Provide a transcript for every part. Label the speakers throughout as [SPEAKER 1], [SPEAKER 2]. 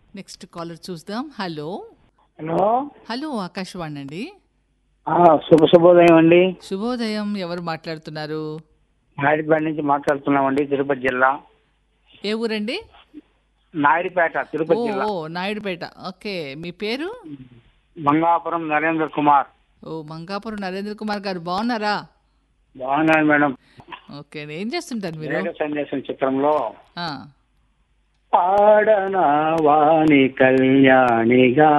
[SPEAKER 1] Next caller చూద్దాం hello
[SPEAKER 2] hello
[SPEAKER 1] hello Akashvani అండి
[SPEAKER 2] ఆ, శుభ శుభోదయం అండి
[SPEAKER 1] శుభోదయం ఎవరు మాట్లాడుతున్నారు
[SPEAKER 2] నాయుడుపేట నుంచి మాట్లాడుతున్నామండి తిరుపతి జిల్లా
[SPEAKER 1] ఏ ఊరండి
[SPEAKER 2] నాయుడుపేట
[SPEAKER 1] ఓ
[SPEAKER 2] తిరుపతి జిల్లా
[SPEAKER 1] ఓ, నాయుడుపేట ఓకే మీ పేరు
[SPEAKER 2] మంగాపురం నరేంద్ర కుమార్
[SPEAKER 1] ఓ మంగాపురం నరేంద్ర కుమార్ గారు బాగున్నారా
[SPEAKER 2] బాగున్నాను మేడం
[SPEAKER 1] ఓకే అండి. ఏం చేస్తుంటారు మీరు
[SPEAKER 2] రేడియో సందేశం చిత్రంలో
[SPEAKER 1] ఆ,
[SPEAKER 2] పాడనా వాణి కళ్యాణిగా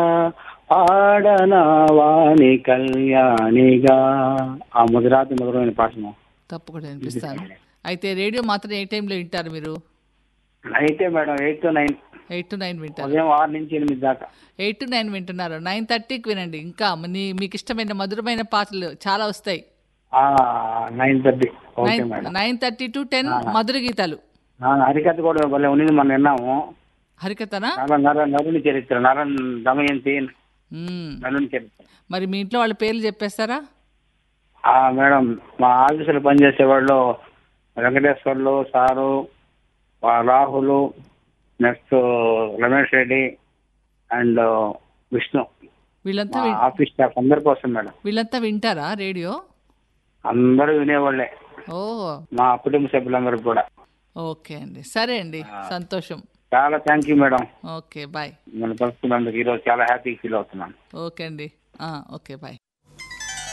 [SPEAKER 2] పాడనా వాణి కళ్యాణిగా ఆ ముదిరాతి మధురమైన పాటను
[SPEAKER 1] తప్పకుండా వినిపిస్తాను అయితే రేడియో మాత్రం ఏ టైంలో వింటారు మీరు
[SPEAKER 2] అయితే madam eight to nine
[SPEAKER 1] eight to nine వింటారు
[SPEAKER 2] ఉదయం ఆరు నుంచి ఎనిమిది దాకా
[SPEAKER 1] ఎయిట్ టు నైన్ వింటున్నారు నైన్ థర్టీకి వినండి ఇంకా మీ మీకు ఇష్టమైన మధురమైన పాటలు చాలా వస్తాయి
[SPEAKER 2] nine thirty okay
[SPEAKER 1] nine
[SPEAKER 2] madam
[SPEAKER 1] nine thirty to ten మధుర గీతాలు
[SPEAKER 2] ఆ, హరికథ కూడా భలే ఉన్నది మనం విన్నాము
[SPEAKER 1] హరికథనా
[SPEAKER 2] నర నర నరుని చరిత్ర నర దమయంతి
[SPEAKER 1] మ్మ్.
[SPEAKER 2] నరుని చరిత్ర
[SPEAKER 1] మరి మీ ఇంట్లో వాళ్ళ పేర్లు చెప్పేస్తారా
[SPEAKER 2] ఆ మేడం మా ఆఫీసులో పనిచేసే వాళ్ళు వెంకటేశ్వర్లు సారు ఆ రాహుల్ నెక్స్ట్ రమేష్ రెడ్డి అండ్ విష్ణు
[SPEAKER 1] వీళ్ళంతా
[SPEAKER 2] మా
[SPEAKER 1] వి-
[SPEAKER 2] ఆఫీస్ స్టాఫ్ అందరి కోసం మేడం
[SPEAKER 1] వీళ్ళంతా వింటారా రేడియో
[SPEAKER 2] అందరూ వినేవాళ్ళే
[SPEAKER 1] ఓ
[SPEAKER 2] మా కుటుంబ సభ్యులందరూ కూడా
[SPEAKER 1] ఓకే అండి సరే అండి సంతోషం
[SPEAKER 2] చాలా thank you madam
[SPEAKER 1] okay bye
[SPEAKER 2] మన కలుసుకున్నందుకు ఈరోజు చాలా హ్యాపీ ఫీల్ అవుతున్నాను
[SPEAKER 1] ఓకే అండి ఆ, ఓకే బాయ్